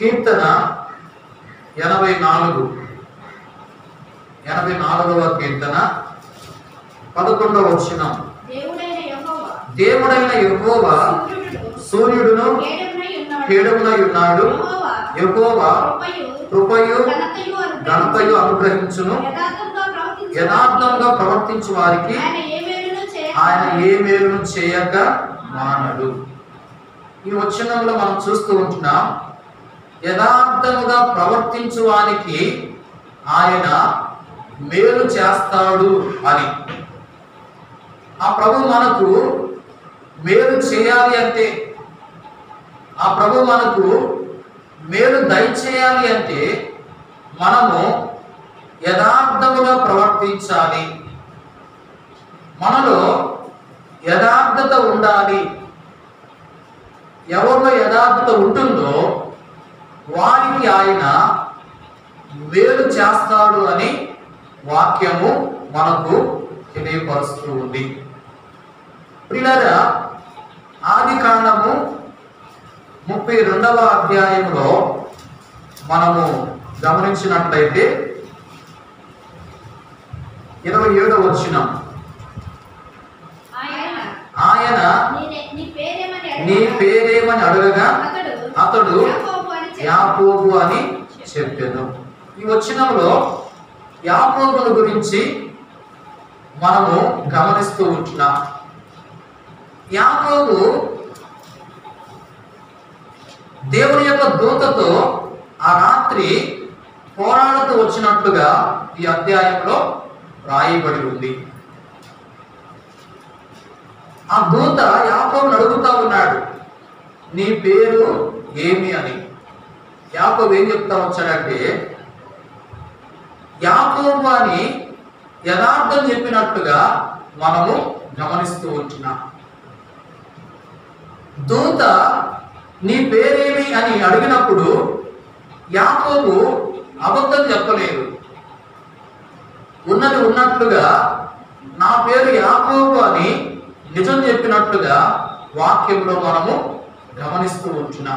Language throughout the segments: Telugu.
కీర్తన ఎనభై నాలుగు ఎనభై నాలుగవ కీర్తన పదకొండవ వచనం దేవుడైన యెహోవా దేవుడైన యెహోవా సూర్యుడు సూర్యుడును కేడమునై ఉన్నాడు. కేడమునై ఉన్నాడు యెహోవా యెహోవా కృపయు కృపయు ఘనతయు అనుగ్రహించును. ఘనతయు అనుగ్రహించును యథార్థంగా ప్రవర్తించు యథార్థంగా ప్రవర్తించు వారికి ఆయన ఏ మేలును చేయక ఆయన ఏ మేలును చేయక మానడు ఈ వచనంలో మనం చూస్తూ ఉంటున్నాం యథార్థముగా ప్రవర్తించు వానికి ఆయన మేలు చేస్తాడు అని ఆ ప్రభు మనకు మేలు చేయాలి అంటే ఆ ప్రభు మనకు మేలు దయచేయాలి అంటే మనము యథార్థముగా ప్రవర్తించాలి మనలో యథార్థత ఉండాలి ఎవరిలో యథార్థత ఉంటుందో వారికి ఆయన మేలు చేస్తాడు అని వాక్యము మనకు తెలియపరుస్తూ ఉంది ప్రియులారా ఆది కాండము ముప్పై రెండవ అధ్యాయంలో మనము గమనించినట్లయితే ఇరవై ఏడవ వచ్చినాం ఆయన ఆయన నీ- నీ పేరేమని నీ అడగగా, పేరేమని అడగగా అతడు అతడు యాకోబు అని చెప్పాడు. యాకోబు అని చెప్పాను ఈ వచనంలో యాకోబుల గురించి మనము గమనిస్తూ ఉంటున్నాం యాకోబు దేవుని యొక్క దూతతో ఆ రాత్రి పోరాడుతూ వచ్చినట్లుగా ఈ అధ్యాయంలో రాయబడి ఉంది ఆ దూత యాకోబుని అడుగుతా ఉన్నాడు నీ పేరు ఏమి అని యాకోబు ఏం చెప్తా వచ్చాడంటే యాకోబు అని యథార్థం చెప్పినట్టుగా మనము గమనిస్తూ ఉంటున్నాం దూత నీ పేరేమి అని అడిగినప్పుడు యాకోబు అబద్ధం చెప్పలేదు ఉన్నది ఉన్నట్లుగా నా పేరు యాకోబు అని నిజం చెప్పినట్లుగా వాక్యంలో మనము గమనిస్తూ ఉంటున్నాం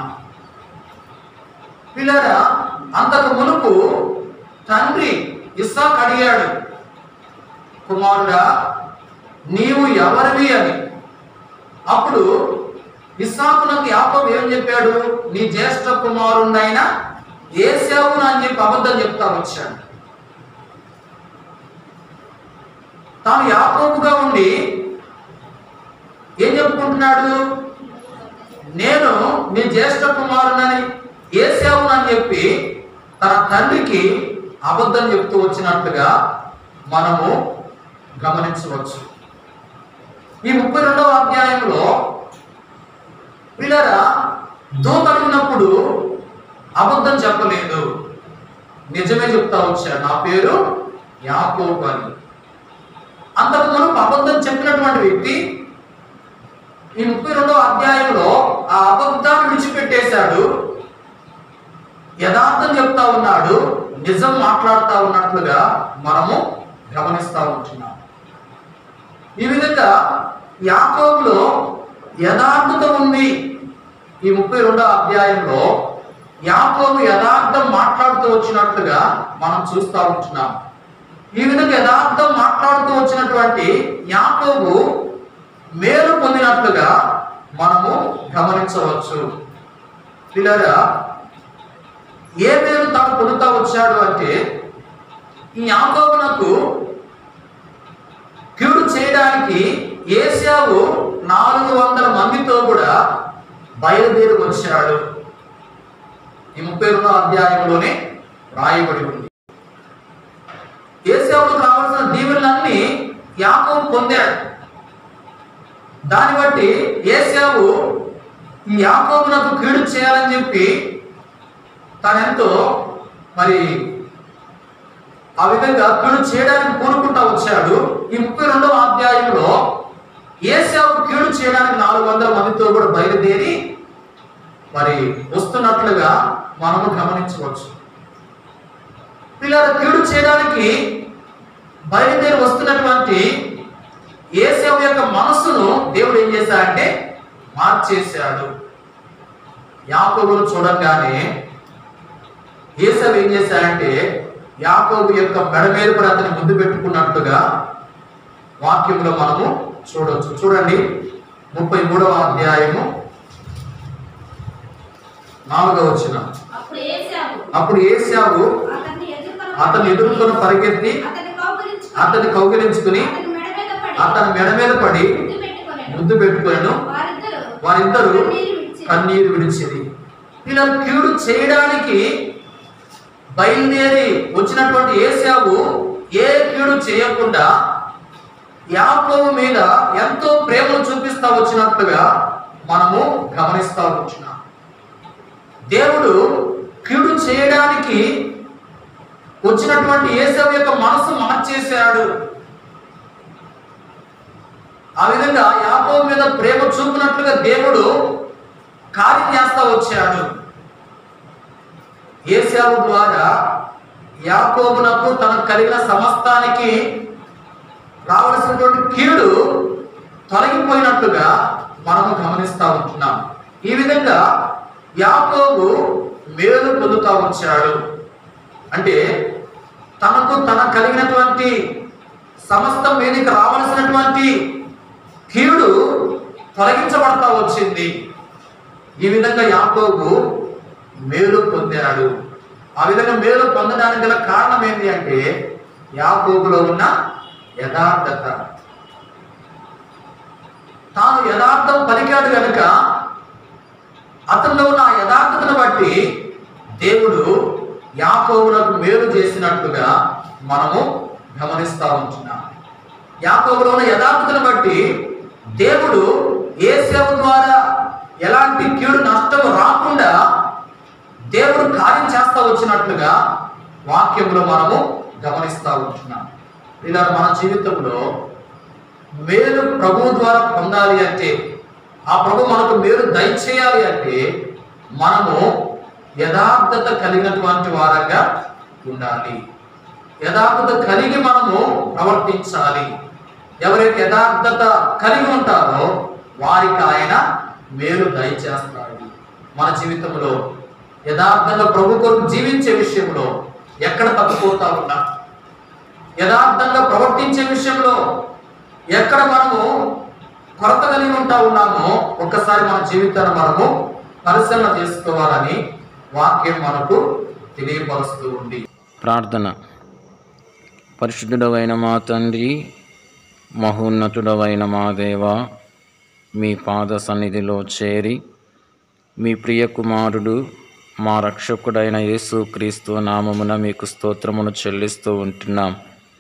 పిల్లరా అంతకు మునుపు తండ్రి ఇస్సాక్ అడిగాడు కుమారుడా నీవు ఎవరివి అని అప్పుడు ఇస్సాకునకు యాకోబు ఏం చెప్పాడు నీ జ్యేష్ఠ కుమారుడైన ఏసావును అని చెప్పి అబద్ధం చెప్తా వచ్చాడు తాను యాకోబుగా ఉండి ఏం చెప్పుకుంటున్నాడు నేను నీ జ్యేష్ఠ కుమారునని ఏసావును అని చెప్పి తన తండ్రికి అబద్ధం చెప్తూ వచ్చినట్లుగా మనము గమనించవచ్చు ఈ ముప్పై రెండవ అధ్యాయంలో పిల్లరా దూత అడిగినప్పుడు అబద్ధం చెప్పలేదు నిజమే చెప్తా వచ్చాడు నా పేరు యాకోబు అని అంతకు మునుపు అబద్ధం చెప్పినటువంటి వ్యక్తి ఈ ముప్పై రెండవ అధ్యాయంలో ఆ అబద్ధాన్ని విడిచిపెట్టేశాడు యథార్థం చెప్తా ఉన్నాడు నిజం మాట్లాడుతా ఉన్నట్లుగా మనము గమనిస్తా ఉంటున్నాం ఈ విధంగా యాకోబులో యథార్థత ఉంది ఈ ముప్పై రెండవ అధ్యాయంలో యాకోబు యథార్థం మాట్లాడుతూ వచ్చినట్లుగా మనం చూస్తూ ఉంటున్నాం ఈ విధంగా యథార్థం మాట్లాడుతూ వచ్చినటువంటి యాకోబు మేలు పొందినట్లుగా మనము గమనించవచ్చు పిల్లరా ఏ మేలు తాను పొందుతా వచ్చాడు అంటే ఈ యాకోబునకు కీడు చేయడానికి ఏసావు నాలుగు వందల మందితో కూడా బయలుదేరి వచ్చాడు ఈ ముప్పై రెండో అధ్యాయంలోనే రాయబడి ఉంది ఏసావుకు రావాల్సిన దీవెనలన్నీ యాకోబు పొందాడు దాన్ని బట్టి ఏసావు ఈ యాకోబునకు కీడు చేయాలని చెప్పి తానెంతో మరి ఆ విధంగా కీడు చేయడానికి కోరుకుంటా వచ్చాడు ఈ ముప్పై రెండవ అధ్యాయంలో ఏసావు కీడు చేయడానికి నాలుగు వందల మందితో కూడా బయలుదేరి మరి వస్తున్నట్లుగా మనము గమనించవచ్చు పిల్లల కీడు చేయడానికి బయలుదేరి వస్తున్నటువంటి ఏసేవు యొక్క మనస్సును దేవుడు ఏం చేశాడంటే మార్చేశాడు యాకోబును చూడంగానే ఏసవ్ ఏం చేశాడంటే యాకోబు యొక్క మెడ మీద కూడా అతని ముందు పెట్టుకున్నట్టుగా వాక్యంలో మనము చూడొచ్చు చూడండి ముప్పై మూడవ అధ్యాయము నాలుగవ వచ్చిన అప్పుడు ఏశావు అప్పుడు ఏసావు అతన్ని ఎదుర్కొని అతన్ని ఎదుర్కొని పరిగెత్తి అతన్ని కౌగిలించుకొని అతన్ని కౌగిలించుకుని అతని మెడ మీద పడి అతని మెడ మీద పడి ముద్దు పెట్టుకొనెను. ముద్దు పెట్టుకున్నాను వారిద్దరూ వారిద్దరూ కన్నీరు విడిచిరి. కన్నీరు విడిచింది ఇలా కీడు చేయడానికి బయలుదేరి వచ్చినటువంటి ఏసావు ఏ కీడు చేయకుండా యాకోబు మీద ఎంతో ప్రేమను చూపిస్తా వచ్చినట్టుగా మనము గమనిస్తా వచ్చినాం దేవుడు కీడు చేయడానికి వచ్చినటువంటి ఏసావు యొక్క మనసు మార్చేశాడు ఆ విధంగా యాకోబు మీద ప్రేమ చూపినట్లుగా దేవుడు కార్యం చేస్తా వచ్చాడు ఏసావు ద్వారా యాకోబునకు తనకు కలిగిన సమస్తానికి రావలసినటువంటి కీడు తొలగిపోయినట్టుగా మనము గమనిస్తా ఉంటున్నాం ఈ విధంగా యాకోబు మేలు పొందుతా వచ్చాడు అంటే తనకు తన కలిగినటువంటి సమస్తం మీదకి రావలసినటువంటి కీడు తొలగించబడతా వచ్చింది ఈ విధంగా యాకోబు మేలు పొందాడు ఆ విధంగా మేలు పొందడానికి గల కారణం ఏంటి అంటే యాకోబులో ఉన్న యథార్థత తాను యథార్థం పలికాడు కనుక అతనిలో ఉన్న ఆ యథార్థతను బట్టి దేవుడు యాకోబులకు మేలు చేసినట్టుగా మనము గమనిస్తా ఉంటున్నాం యాకోబులో ఉన్న యథార్థతను బట్టి దేవుడు ఏ సేవ ద్వారా ఎలాంటి కీడు నష్టం రాకుండా దేవుడు కార్యం చేస్తా వచ్చినట్లుగా వాక్యంలో మనము గమనిస్తా ఉంటున్నాం ఇలా మన జీవితంలో మేలు ప్రభు ద్వారా పొందాలి అంటే ఆ ప్రభు మనకు మేలు దయచేయాలి అంటే మనము యథార్థత కలిగినటువంటి వారంగా ఉండాలి యథార్థత కలిగి మనము ప్రవర్తించాలి ఎవరైతే యథార్థత కలిగి ఉంటారో వారికి ఆయన మేలు దయచేస్తాడు మన జీవితంలో యథార్థంగా ప్రభు కొరకు జీవించే విషయంలో ఎక్కడ తప్పిపోతా ఉన్నా యథార్థంగా ప్రవర్తించే విషయంలో ఎక్కడ మనము కొరత కలిగి ఉంటా ఉన్నామో ఒక్కసారి మన జీవితాన్ని మనము పరిశీలన చేసుకోవాలని వాక్యం మనకు తెలియపరుస్తూ ఉంది ప్రార్థన పరిశుద్ధుడవైన మా తండ్రి మహోన్నతుడవైన మా దేవ మీ పాద సన్నిధిలో చేరి మీ ప్రియ కుమారుడు మా రక్షకుడైన యేసు క్రీస్తు నామమున మీకు స్తోత్రమును చెల్లిస్తూ ఉంటున్నాం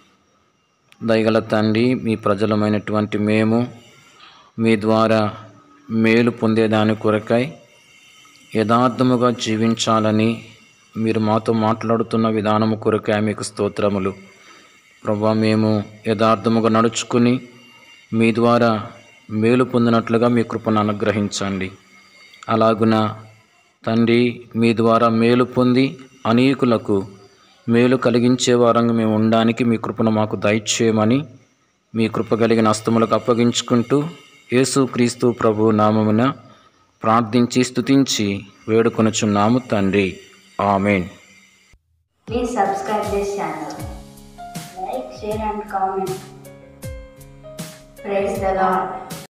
దయగల తండ్రి మీ ప్రజలమైనటువంటి మేము మీ ద్వారా మేలు పొందేదాని కొరకై యథార్థముగా జీవించాలని మీరు మాతో మాట్లాడుతున్న విధానము కొరకై మీకు స్తోత్రములు ప్రభా మేము యథార్థముగా నడుచుకుని మీ ద్వారా మేలు పొందినట్లుగా మీ కృపను అనుగ్రహించండి అలాగున తండ్రి మీ ద్వారా మేలు పొంది అనేకులకు మేలు కలిగించే వారంగా మేము ఉండడానికి మీ కృపను మాకు దయచేయమని మీ కృప కలిగిన హస్తములకు అప్పగించుకుంటూ యేసుక్రీస్తు ప్రభు నామమున ప్రార్థించి స్తుతించి వేడుకొనుచున్నాము తండ్రి amen Please subscribe this channel. Like, share and comment. Praise the Lord.